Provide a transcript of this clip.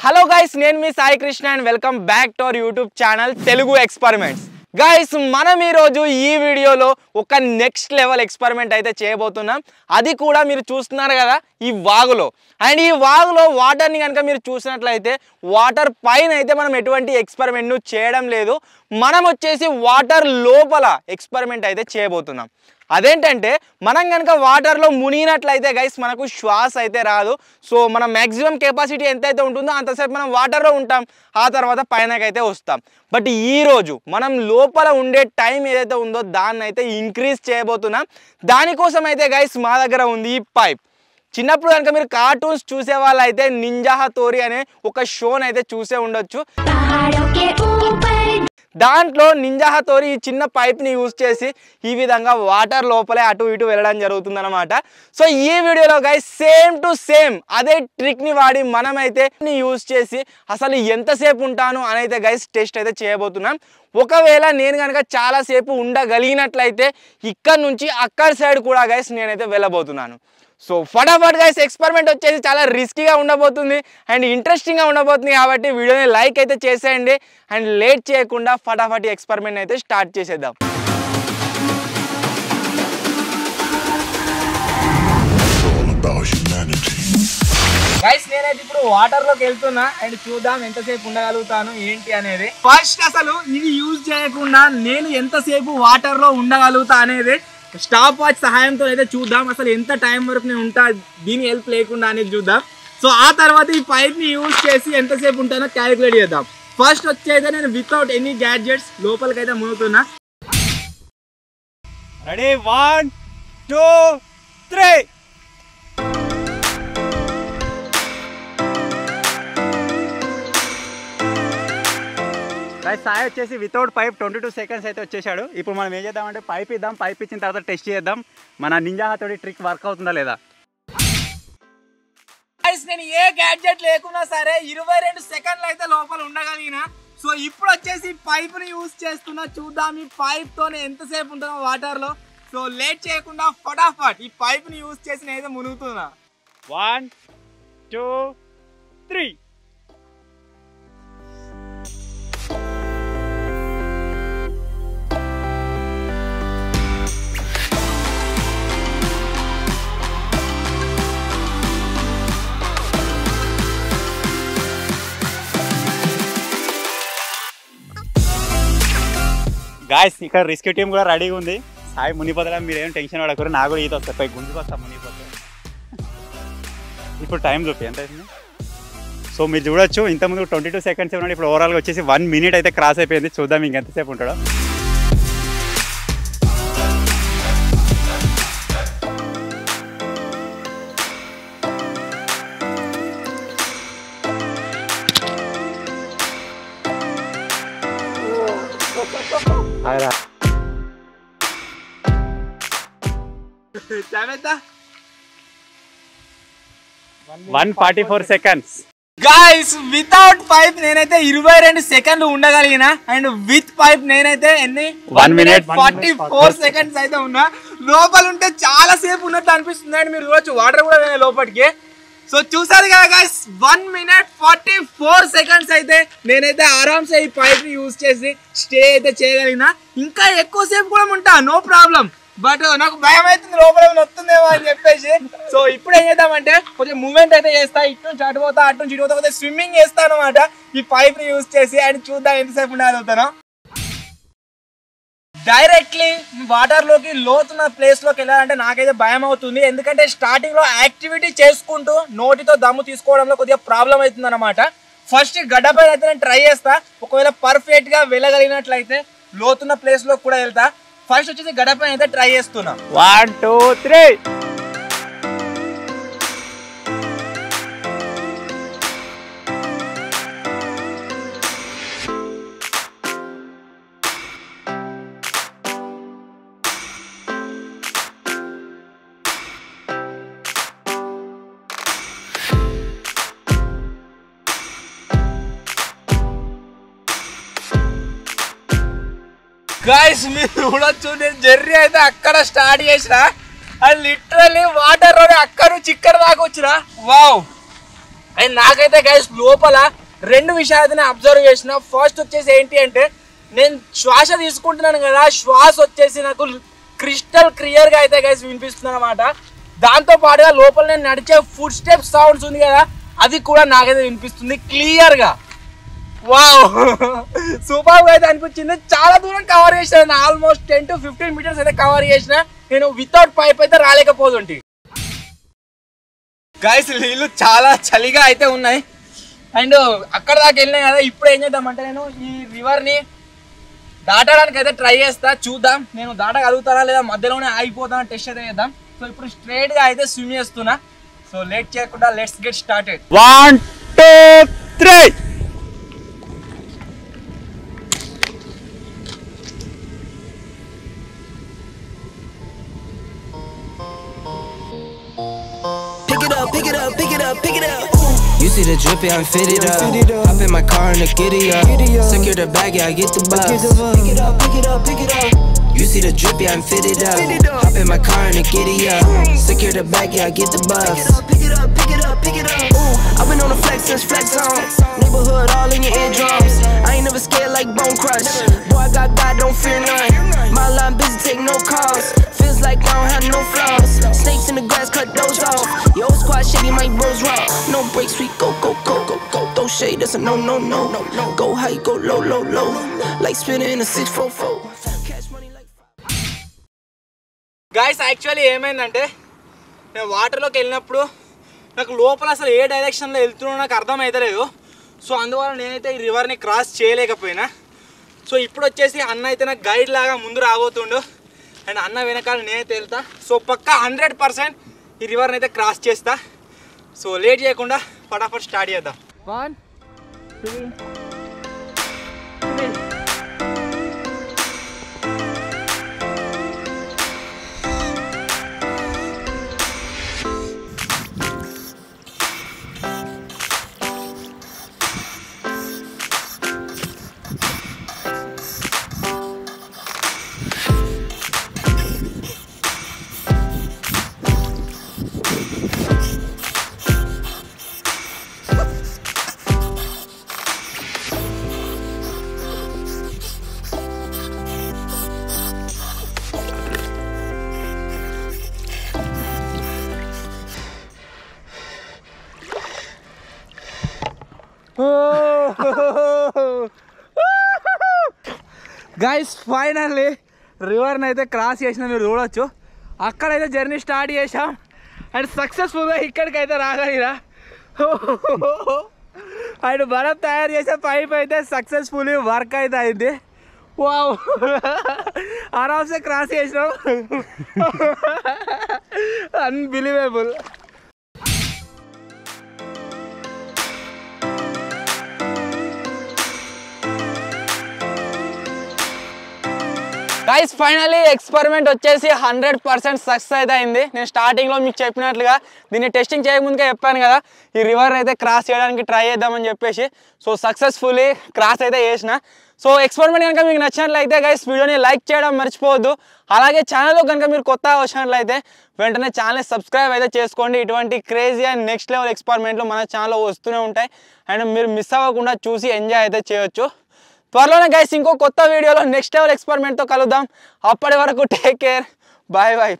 Hello guys నేను మీ Sai Krishna and welcome back to our YouTube channel Telugu experiments guys మనం ఈరోజు ఈ వీడియోలో ఒక నెక్స్ట్ లెవెల్ ఎక్స్పెరిమెంట్ అయితే చేయబోతున్నాం అది కూడా మీరు చూస్తున్నారు కదా ఈ వాగులో అండ్ ఈ వాగులో వాటర్ని కనుక మీరు చూసినట్లయితే వాటర్ పైన అయితే మనం ఎటువంటి ఎక్స్పెరిమెంట్ను చేయడం లేదు మనం వచ్చేసి వాటర్ లోపల ఎక్స్పెరిమెంట్ అయితే చేయబోతున్నాం అదేంటంటే మనం కనుక వాటర్లో మునిగినట్లయితే గైస్ మనకు శ్వాస అయితే రాదు సో మన మ్యాక్సిమం కెపాసిటీ ఎంతైతే ఉంటుందో అంతసేపు మనం వాటర్లో ఉంటాం ఆ తర్వాత పైనకైతే వస్తాం బట్ ఈ రోజు మనం లోపల ఉండే టైం ఏదైతే ఉందో దాన్ని అయితే ఇంక్రీజ్ చేయబోతున్నాం దానికోసం అయితే గైస్ మా దగ్గర ఉంది ఈ పైప్ చిన్నప్పుడు కనుక మీరు కార్టూన్స్ చూసే వాళ్ళు అయితే నింజా హతోరి అనే ఒక షోని అయితే చూసే ఉండొచ్చు पहाड़ों के ऊपर దాంట్లో నింజా హతోరి ఈ చిన్న పైప్ని యూజ్ చేసి ఈ విధంగా వాటర్ లోపలే అటు ఇటు వెళ్ళడం జరుగుతుంది అనమాట సో ఈ వీడియోలో గైస్ సేమ్ టు సేమ్ అదే ట్రిక్ని వాడి మనమైతే యూజ్ చేసి అసలు ఎంతసేపు ఉంటాను అని అయితే గైస్ టెస్ట్ అయితే చేయబోతున్నాం ఒకవేళ నేను కనుక చాలాసేపు ఉండగలిగినట్లయితే ఇక్కడ నుంచి అక్కడ సైడ్ కూడా గైస్ నేనైతే వెళ్ళబోతున్నాను సో ఫటాఫట్ గైస్ ఎక్స్పెరిమెంట్ వచ్చేసి చాలా రిస్కీగా ఉండబోతుంది అండ్ ఇంట్రెస్టింగ్గా ఉండబోతుంది కాబట్టి వీడియోని లైక్ అయితే చేసేయండి అండ్ లేట్ చేయకుండా ఫటాఫట్ ఎక్స్పెరిమెంట్ అయితే స్టార్ట్ చేసేద్దాం all about humanity. గైస్ నేనైతే ఇప్పుడు వాటర్ లోకి వెళ్తున్నా అండ్ చూద్దాం ఎంతసేపు ఉండగలుగుతాను ఏంటి అనేది ఫస్ట్ అసలు ఇది యూజ్ చేయకుండా నేను ఎంతసేపు వాటర్ లో ఉండగలుగుతా అనేది స్టాప్ వాచ్ సహాయంతో అయితే చూద్దాం అసలు ఎంత టైం వరకు నేను ఉంటా దీని హెల్ప్ లేకుండా అనేది చూద్దాం సో ఆ తర్వాత ఈ పైప్ ని యూజ్ చేసి ఎంతసేపు ఉంటానో క్యాలిక్యులేట్ చేద్దాం ఫస్ట్ వచ్చేది నేను వితౌట్ ఎనీ గ్యాడ్జెట్స్ లోపలికైతే మునుగుతున్నా ready one two three right Sai వచ్చేసి without pipe twenty two seconds అయితే వచ్చేసాడు ఇప్పుడు మనం ఏం చేద్దామంటే పైప్ ఇద్దాం పైప్ ఇచ్చిన తర్వాత టెస్ట్ చేద్దాం మన నింజా తోటి ట్రిక్ వర్క్ అవుతుందా లేదా గైస్ నేను ఏ గ్యాడ్జెట్ లేకున్నా సరే ఇరవై రెండు సెకండ్లు అయితే లోపల ఉండగలిగిన సో ఇప్పుడు వచ్చేసి పైప్ ని యూజ్ చేస్తున్నా చూద్దాం ఈ పైప్ తోనే ఎంతసేపు ఉంటుందో వాటర్ లో సో లేట్ చేయకుండా ఫటాఫట్ ఈ పైప్ ని యూజ్ చేసి నేనైతే మునుగుతున్నా వన్ టూ త్రీ గాయస్ ఇక్కడ రిస్క్ టీం కూడా రెడీగా ఉంది సాయి మునిపోతలే మీరు ఏం టెన్షన్ పడకూరు నాకు కూడా ఈత వస్తాయి పై గుంజుకు వస్తా మునిగిపోతే ఇప్పుడు టైం చూపి ఎంత అవుతుంది సో మీరు చూడొచ్చు ఇంతకుముందు ట్వంటీ టూ సెకండ్స్ ఉన్నాడు ఇప్పుడు ఓవరాల్గా వచ్చేసి వన్ మినిట్ అయితే క్రాస్ అయిపోయింది చూద్దాం ఇంకెంతసేపు ఉంటాడో one forty four seconds guys without pipe నేనైతే ఇరవై రెండు సెకండ్లు ఉండగలిగిన అండ్ విత్ పైప్ నేనైతే ఎన్ని One minute, forty four seconds అయితే ఉన్నా లోపల ఉంటే చాలా సేపు ఉన్నట్టు అనిపిస్తుంది అండ్ మీరు చూడొచ్చు వాటర్ కూడా పోయినాయి లోపలికి సో చూసారు కదా guys one minute forty four seconds అయితే నేనైతే ఆరామ్సే ఈ పైప్ ని యూజ్ చేసి స్టే అయితే చేయగలిగిన ఇంకా ఎక్కువ సేపు కూడా ఉంటా నో ప్రాబ్లం బట్ నాకు భయం అవుతుంది లోపల ఏమైనా వస్తుందేమో అని చెప్పేసి సో ఇప్పుడు ఏం చేద్దామంటే కొంచెం మూవ్మెంట్ అయితే చేస్తా ఇటు నుంచి అటు పోతా అటు నుంచి ఇటు పోతా కొంచెం స్విమ్మింగ్ చేస్తాను అనమాట ఈ పైప్ ని యూజ్ చేసి అండ్ చూద్దాం ఎంతసేపు ఉండగలుగుతాను డైరెక్ట్లీ వాటర్ లోకి లోతున్న ప్లేస్ లోకి వెళ్ళాలంటే నాకైతే భయం అవుతుంది ఎందుకంటే స్టార్టింగ్ లో యాక్టివిటీ చేసుకుంటూ నోటితో దమ్ము తీసుకోవడంలో కొద్దిగా ప్రాబ్లం అవుతుంది అనమాట ఫస్ట్ గడ్డ పైన అయితే నేను ట్రై చేస్తా ఒకవేళ పర్ఫెక్ట్ గా వెళ్ళగలిగినట్లయితే లోతున్న ప్లేస్ లో కూడా వెళ్తా ఫస్ట్ వచ్చేసి గడ్డ పైన అయితే ట్రై చేస్తున్నా వన్ టూ త్రీ గాయస్ మీరు చూడొచ్చు నేను జర్నీ అయితే అక్కడ స్టార్ట్ చేసిన అది లిటరల్లీ వాటర్ లోనే అక్కడ నుంచి ఇక్కడ దాకా వచ్చిన వావ్ అండ్ నాకైతే గైస్ లోపల రెండు విషయాలు అయితే నేను అబ్జర్వ్ చేసిన ఫస్ట్ వచ్చేసి ఏంటి అంటే నేను శ్వాస తీసుకుంటున్నాను కదా శ్వాస వచ్చేసి నాకు క్రిస్టల్ క్లియర్గా అయితే గైస్ వినిపిస్తుంది అనమాట దాంతో పాటుగా లోపల నేను నడిచే ఫుడ్ స్టెప్ సౌండ్స్ ఉంది కదా అది కూడా నాకైతే వినిపిస్తుంది క్లియర్గా వావ్ సూపర్ అయితే అనిపించింది చాలా దూరం కవర్ చేసిన almost ten to fifteen metres అయితే కవర్ చేసిన నేను వితౌట్ పైప్ అయితే రాలేకపోతుంటి గైస్ నీళ్ళు చాలా చలిగా అయితే ఉన్నాయి అండ్ అక్కడ దాకా వెళ్ళినాయి కదా ఇప్పుడు ఏం చేద్దామంటే నేను ఈ రివర్ని దాటడానికి అయితే ట్రై చేస్తా చూద్దాం నేను దాటగలుగుతానా లేదా మధ్యలోనే ఆగిపోతానా టెస్ట్ అయితే చేద్దాం సో ఇప్పుడు స్ట్రైట్ గా అయితే స్విమ్ చేస్తున్నా సో లేట్ చేయకుండా let's get started one two three Pick it up, pick it up, pick it up, pick it up. You see the drippy, I'm fitted up. Hop in my car and the giddy up. Secure the bag, yeah, I get the bus. Pick it up, pick it up, pick it up. You see the drippy, I'm fitted up. Hop in my car and the giddy up. Secure the bag, yeah, I get the bus. Pick it up, pick it up, pick it up. Ooh, I've been on the flex since flex on. Neighborhood all in your eardrums. I ain't never scared like Bone Crush. Boy, I got God, don't fear none. My line busy, take no calls. Feels like I don't have no flaws. Snakes in the grass, cut those off. Yo, squad shady, my bros raw. No breaks, we go, go, go, go, go. Throw shade, that's a no, no, no, no, no. Go high, go low, low, low. Like spinning in a 644. Cash money like. Guys actually ఏమైందంటే నేను వాటర్లోకి వెళ్ళినప్పుడు నాకు లోపల అసలు ఏ డైరెక్షన్లో వెళ్తున్నా నాకు అర్థం అవుతలేదు సో అందువల్ల నేనైతే ఈ రివర్ని క్రాస్ చేయలేకపోయినా సో ఇప్పుడు వచ్చేసి అన్న అయితే నాకు గైడ్ లాగా ముందు రాబోతుండు అండ్ అన్న వెనకాల నేనైతే వెళ్తా సో పక్కా హండ్రెడ్ పర్సెంట్ ఈ రివర్ని అయితే క్రాస్ చేస్తా సో లేట్ చేయకుండా ఫటాఫట్ స్టార్ట్ చేద్దాం వన్ గైస్ ఫైనల్లీ రివర్ని అయితే క్రాస్ చేసిన మీరు చూడొచ్చు అక్కడైతే జర్నీ స్టార్ట్ చేసాం అండ్ సక్సెస్ఫుల్గా ఇక్కడికి అయితే రాగలిరా అండ్ భరత్ తయారు చేసే పైప్ అయితే సక్సెస్ఫుల్లీ వర్క్ అయితే అయింది వావ్ ఆరామ్సే క్రాస్ చేసినాం అన్బిలీవేబుల్ గైస్ ఫైనలీ ఎక్స్పెరిమెంట్ వచ్చేసి హండ్రెడ్ పర్సెంట్ సక్సెస్ అయితే అయింది నేను స్టార్టింగ్లో మీకు చెప్పినట్లుగా దీన్ని టెస్టింగ్ చేయకముందుకే చెప్పాను కదా ఈ రివర్ అయితే క్రాస్ చేయడానికి ట్రై చేద్దామని చెప్పేసి సో సక్సెస్ఫుల్లీ క్రాస్ అయితే చేసిన సో ఎక్స్పెరిమెంట్ కనుక మీకు నచ్చినట్లయితే గైస్ వీడియోని లైక్ చేయడం మర్చిపోవద్దు అలాగే ఛానల్లో కనుక మీరు కొత్త వచ్చినట్లయితే వెంటనే ఛానల్ సబ్స్క్రైబ్ అయితే చేసుకోండి ఇటువంటి క్రేజీ అండ్ నెక్స్ట్ లెవెల్ ఎక్స్పెరిమెంట్లు మన ఛానల్లో వస్తూనే ఉంటాయి అండ్ మీరు మిస్ అవ్వకుండా చూసి ఎంజాయ్ అయితే చేయొచ్చు త్వరలోనే గైస్ ఇంకో కొత్త వీడియోలో నెక్స్ట్ లెవెల్ ఎక్స్పెరిమెంట్తో కలుద్దాం అప్పటి వరకు టేక్ కేర్ బాయ్ బాయ్